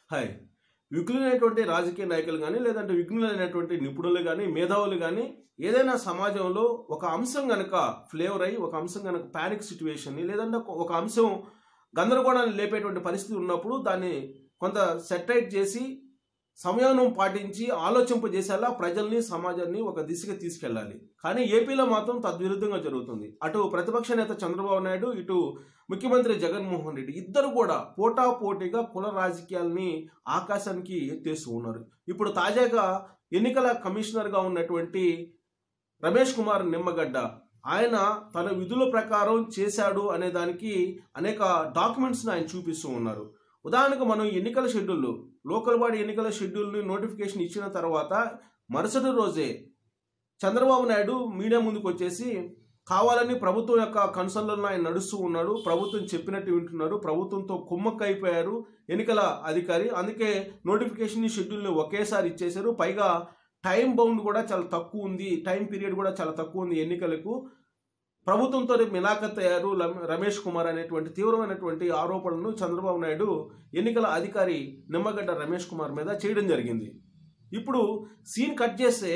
hi విఘ్నులైనటువంటి రాజకీయ నాయకులు కానీ లేదంటే విఘ్నులైనటువంటి నిపుణులు కానీ మేధావులు కానీ ఏదైనా సమాజంలో ఒక అంశం గనక ఫ్లేవర్ అయ్యి ఒక అంశం గనక ప్యానిక్ సిచ్యువేషన్ని లేదంటే ఒక- ఒక అంశం గందరగోళాన్ని లేపేటువంటి పరిస్థితి ఉన్నప్పుడు దాన్ని కొంత సెటైట్ చేసి సమయానం పాటించి ఆలోచింపజేసేలా ప్రజల్ని సమాజాన్ని ఒక దిశగా తీసుకెళ్ళాలి కానీ ఏపీలో మాత్రం తద్విరుద్ధంగా జరుగుతుంది అటు ప్రతిపక్ష నేత చంద్రబాబు నాయుడు ఇటు ముఖ్యమంత్రి జగన్మోహన్ రెడ్డి ఇద్దరు కూడా పోటా పోటీగా కుల రాజకీయాల్ని ఆకాశానికి ఎత్తేస్తూ ఉన్నారు ఇప్పుడు తాజాగా ఎన్నికల కమిషనర్గా ఉన్నటువంటి రమేష్ కుమార్ నిమ్మగడ్డ ఆయన తన విధుల ప్రకారం చేశాడు అనే దానికి అనేక డాక్యుమెంట్స్ని ఆయన చూపిస్తూ ఉన్నారు ఉదాహరణకు మనం ఎన్నికల షెడ్యూల్ లోకల్ బాడీ ఎన్నికల షెడ్యూల్ని నోటిఫికేషన్ ఇచ్చిన తర్వాత మరుసటి రోజే చంద్రబాబు నాయుడు మీడియా ముందుకు వచ్చేసి కావాలని ప్రభుత్వం యొక్క కన్సర్న్లను ఆయన నడుస్తూ ఉన్నాడు ప్రభుత్వం చెప్పినట్టు వింటున్నారు ప్రభుత్వంతో కుమ్మక్క అయిపోయారు ఎన్నికల అధికారి అందుకే నోటిఫికేషన్ షెడ్యూల్ని ఒకేసారి ఇచ్చేశారు పైగా టైం బౌండ్ కూడా చాలా తక్కువ ఉంది టైం పీరియడ్ కూడా చాలా తక్కువ ఉంది ఎన్నికలకు ప్రభుత్వంతో మిలాఖత్ అయ్యారు లం- రమేష్ కుమార్ అనేటువంటి తీవ్రమైనటువంటి ఆరోపణలను చంద్రబాబు నాయుడు ఎన్నికల అధికారి నిమ్మగడ్డ రమేష్ కుమార్ మీద చేయడం జరిగింది ఇప్పుడు సీన్ కట్ చేస్తే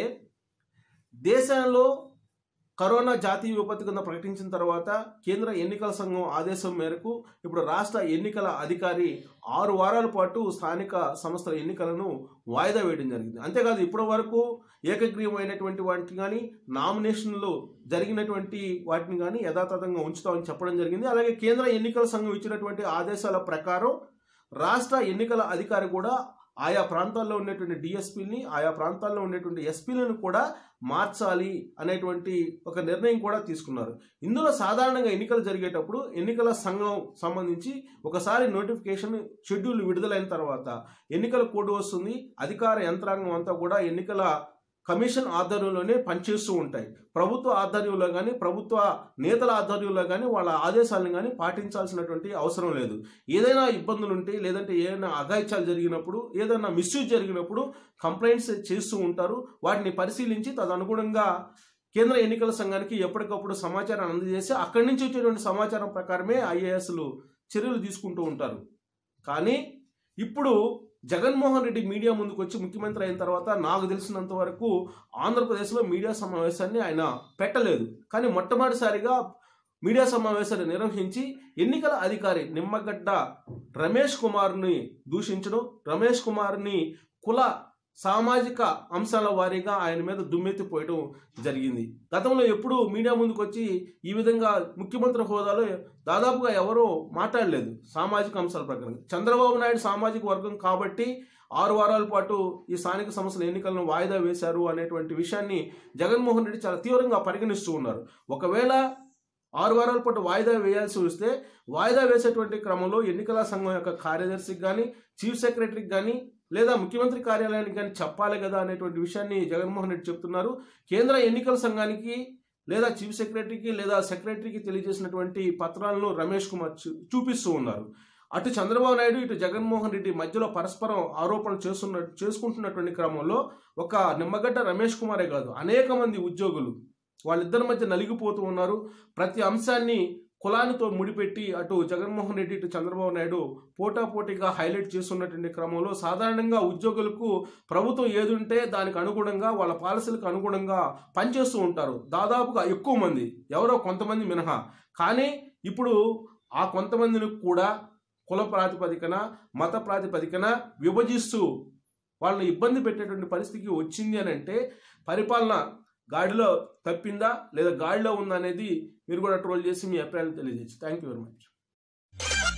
దేశంలో కరోనా జాతీయ విపత్తు కింద ప్రకటించిన తర్వాత కేంద్ర ఎన్నికల సంఘం ఆదేశం మేరకు ఇప్పుడు రాష్ట్ర ఎన్నికల అధికారి ఆరు వారాల పాటు స్థానిక సంస్థల ఎన్నికలను వాయిదా వేయడం జరిగింది అంతేకాదు ఇప్పటి వరకు ఏకగ్రీవమైనటువంటి వాటిని కానీ నామినేషన్లు జరిగినటువంటి వాటిని కానీ యథాతథంగా ఉంచుతామని చెప్పడం జరిగింది అలాగే కేంద్ర ఎన్నికల సంఘం ఇచ్చినటువంటి ఆదేశాల ప్రకారం రాష్ట్ర ఎన్నికల అధికారి కూడా ఆయా ప్రాంతాల్లో ఉండేటువంటి డిఎస్పీని ఆయా ప్రాంతాల్లో ఉండేటువంటి ఎస్పీలను కూడా మార్చాలి అనేటువంటి ఒక నిర్ణయం కూడా తీసుకున్నారు ఇందులో సాధారణంగా ఎన్నికలు జరిగేటప్పుడు ఎన్నికల సంఘం సంబంధించి ఒకసారి నోటిఫికేషన్ షెడ్యూల్ విడుదలైన తర్వాత ఎన్నికల కోడ్ వస్తుంది అధికార యంత్రాంగం అంతా కూడా ఎన్నికల కమిషన్ ఆధ్వర్యంలోనే పనిచేస్తూ ఉంటాయి ప్రభుత్వ ఆధ్వర్యంలో కానీ ప్రభుత్వ నేతల ఆధ్వర్యంలో కానీ వాళ్ళ ఆదేశాలను కానీ పాటించాల్సినటువంటి అవసరం లేదు ఏదైనా ఇబ్బందులు ఉంటే లేదంటే ఏదైనా అఘాయిత్యాలు జరిగినప్పుడు ఏదైనా మిస్యూజ్ జరిగినప్పుడు కంప్లైంట్స్ చేస్తూ ఉంటారు వాటిని పరిశీలించి తదనుగుణంగా కేంద్ర ఎన్నికల సంఘానికి ఎప్పటికప్పుడు సమాచారం అందజేసి అక్కడి నుంచి వచ్చేటువంటి సమాచారం ప్రకారమే ఐఏఎస్లు చర్యలు తీసుకుంటూ ఉంటారు కానీ ఇప్పుడు జగన్మోహన్ రెడ్డి మీడియా ముందుకు వచ్చి ముఖ్యమంత్రి అయిన తర్వాత నాకు తెలిసినంత వరకు ఆంధ్రప్రదేశ్లో మీడియా సమావేశాన్ని ఆయన పెట్టలేదు కానీ మొట్టమొదటిసారిగా మీడియా సమావేశాన్ని నిర్వహించి ఎన్నికల అధికారి నిమ్మగడ్డ రమేష్ కుమార్ని దూషించడం రమేష్ కుమార్ని కుల సామాజిక అంశాల వారీగా ఆయన మీద దుమ్మెత్తిపోయడం జరిగింది గతంలో ఎప్పుడు మీడియా ముందుకు వచ్చి ఈ విధంగా ముఖ్యమంత్రి హోదాలో దాదాపుగా ఎవరో మాట్లాడలేదు సామాజిక అంశాల ప్రకారం చంద్రబాబు నాయుడు సామాజిక వర్గం కాబట్టి ఆరు వారాల పాటు ఈ స్థానిక సంస్థల ఎన్నికలను వాయిదా వేశారు అనేటువంటి విషయాన్ని జగన్మోహన్ రెడ్డి చాలా తీవ్రంగా పరిగణిస్తూ ఉన్నారు ఒకవేళ ఆరు వారాల పాటు వాయిదా వేయాల్సి వస్తే వాయిదా వేసేటువంటి క్రమంలో ఎన్నికల సంఘం యొక్క కార్యదర్శికి కానీ చీఫ్ సెక్రటరీకి కానీ లేదా ముఖ్యమంత్రి కార్యాలయానికి కానీ చెప్పాలి కదా అనేటువంటి విషయాన్ని జగన్మోహన్ రెడ్డి చెప్తున్నారు కేంద్ర ఎన్నికల సంఘానికి లేదా చీఫ్ సెక్రటరీకి లేదా సెక్రటరీకి తెలియజేసినటువంటి పత్రాలను రమేష్ కుమార్ చూ- చూపిస్తూ ఉన్నారు అటు చంద్రబాబు నాయుడు ఇటు జగన్మోహన్ రెడ్డి మధ్యలో పరస్పరం ఆరోపణలు చేస్తున్న చేసుకుంటున్నటువంటి క్రమంలో ఒక నిమ్మగడ్డ రమేష్ కుమారే కాదు అనేక మంది ఉద్యోగులు వాళ్ళిద్దరి మధ్య నలిగిపోతూ ఉన్నారు ప్రతి అంశాన్ని కులానితో ముడిపెట్టి అటు జగన్మోహన్ రెడ్డి ఇటు చంద్రబాబు నాయుడు పోటాపోటీగా హైలైట్ చేస్తున్నటువంటి క్రమంలో సాధారణంగా ఉద్యోగులకు ప్రభుత్వం ఏదుంటే దానికి అనుగుణంగా వాళ్ళ పాలసీలకు అనుగుణంగా పనిచేస్తూ ఉంటారు దాదాపుగా ఎక్కువ మంది ఎవరో కొంతమంది మినహా కానీ ఇప్పుడు ఆ కొంతమందిని కూడా కుల ప్రాతిపదికన మత ప్రాతిపదికన విభజిస్తూ వాళ్ళని ఇబ్బంది పెట్టేటువంటి పరిస్థితికి వచ్చింది అని అంటే పరిపాలన గాడిలో తప్పిందా లేదా గాడిలో ఉందా అనేది మీరు కూడా ట్రోల్ చేసి మీ అభిప్రాయాలు తెలియజేసి థ్యాంక్ యూ వెరీ మచ్